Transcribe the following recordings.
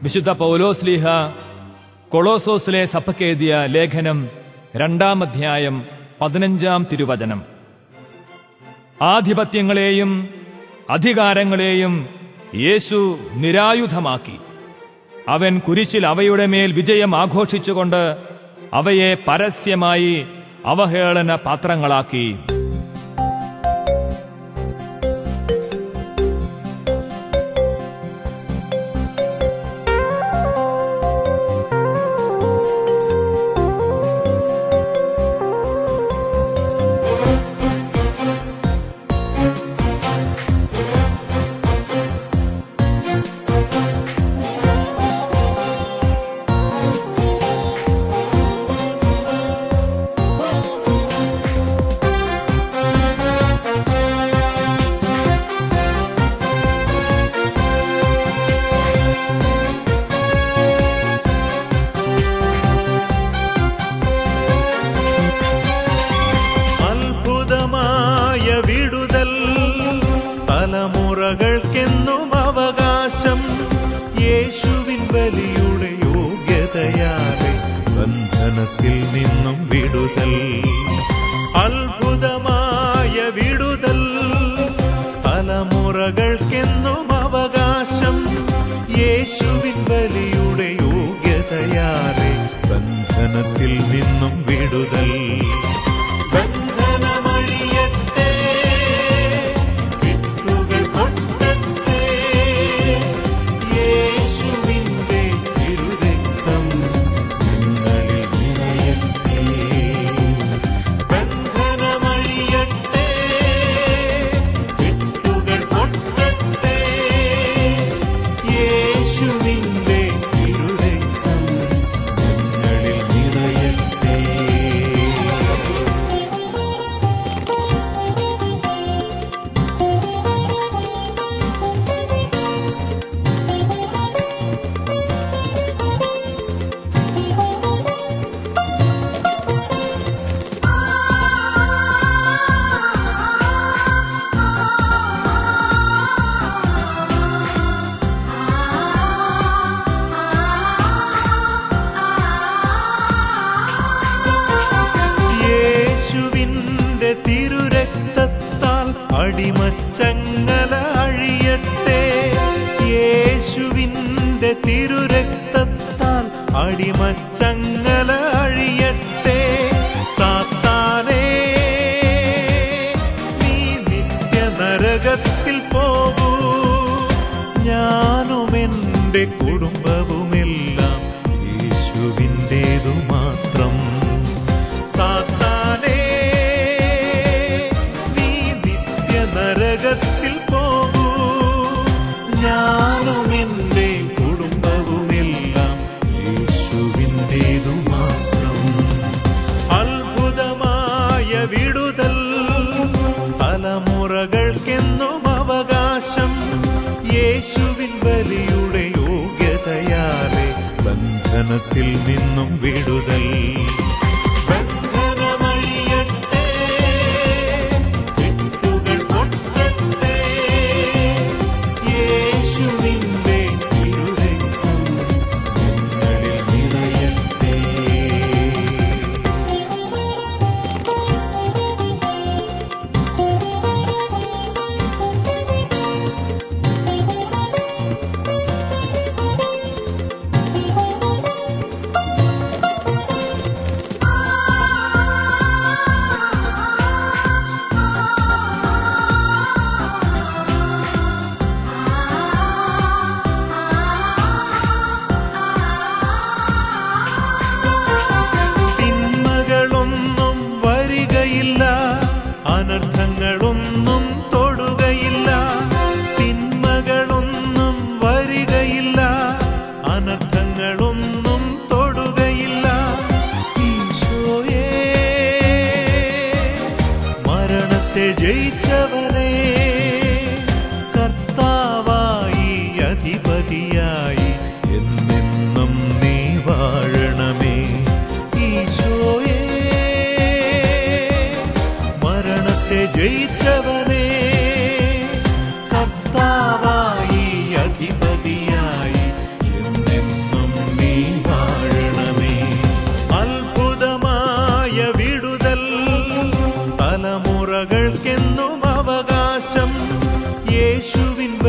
വിശുദ്ധ പൗലോസ്ലീഹ കൊളോസോസിലെ സഭയ്ക്കെഴുതിയ ലേഖനം രണ്ടാം അധ്യായം പതിനഞ്ചാം തിരുവചനം ആധിപത്യങ്ങളെയും അധികാരങ്ങളെയും യേശു നിരായുധമാക്കി അവൻ കുരിശിൽ അവയുടെ മേൽ വിജയം ആഘോഷിച്ചുകൊണ്ട് അവയെ പരസ്യമായി അവഹേളന പാത്രങ്ങളാക്കി അത്ഭുതമായ വിടുതൽ തലമുറകൾക്കെന്നും അവകാശം യേശുവിൻ ബലിയുടെ യോഗ്യതയാലെ ബന്ധനത്തിൽ നിന്നും വിടുതൽ അത്ഭുതമായ വിടുതൽ തലമുറകൾക്കെന്നും അവകാശം യേശുവിൻ ബലിയുടെ യോഗ്യതയാലെ ബന്ധനത്തിൽ നിന്നും വിടുതൽ ബന്ധനമഴിയട്ടെ കെട്ടുകൾ പൊട്ടട്ടെ യേശുവിന്റെ തിരുരക്തം ഞങ്ങളിൽ നിറയട്ടെ ബന്ധനമഴിയട്ടെ കെട്ടുകൾ പൊട്ടട്ടെ യേശുവിന്റെ തിരുരക്തം ഞങ്ങളിൽ നിറയട്ടെ യേശുവിന്റെ തിരുരക്തത്താൽ അടിമച്ചങ്ങല അഴിയട്ടെ യേശുവിന്റെ തിരുരക്തത്താൽ അടിമച്ചങ്ങല അഴിയട്ടെ സാത്താനേ നീ നിത്യ നരകത്തിൽ പോകൂ ഞാനും എൻ്റെ കുടുംബവുമെല്ലാം യേശുവിൻ്റേതു മാത്രം സാത്താനേ നീ നിത്യ നരകത്തിൽ പോകൂ ഞാനും എൻ്റെ കുടുംബവുമെല്ലാം യേശുവിൻ്റേതു മാത്രം അത്ഭുതമായ വിടുതൽ തലമുറകൾക്കെന്നും അവകാശം യേശുവിൻ ബലിയുടെ യോഗ്യതയാലെ ബന്ധനത്തിൽ നിന്നും വിടുതൽ ബന്ധനമഴിയട്ടെ കെട്ടുകൾ പൊട്ടട്ടെ യേശുവിന്റെ തിരുരക്തം ഞങ്ങളിൽ നിറയട്ടെ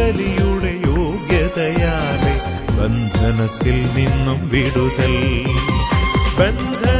ബലിയുടെ യോഗ്യതയാലെ ബന്ധനത്തിൽ നിന്നും വിടുതൽ ബന്ധ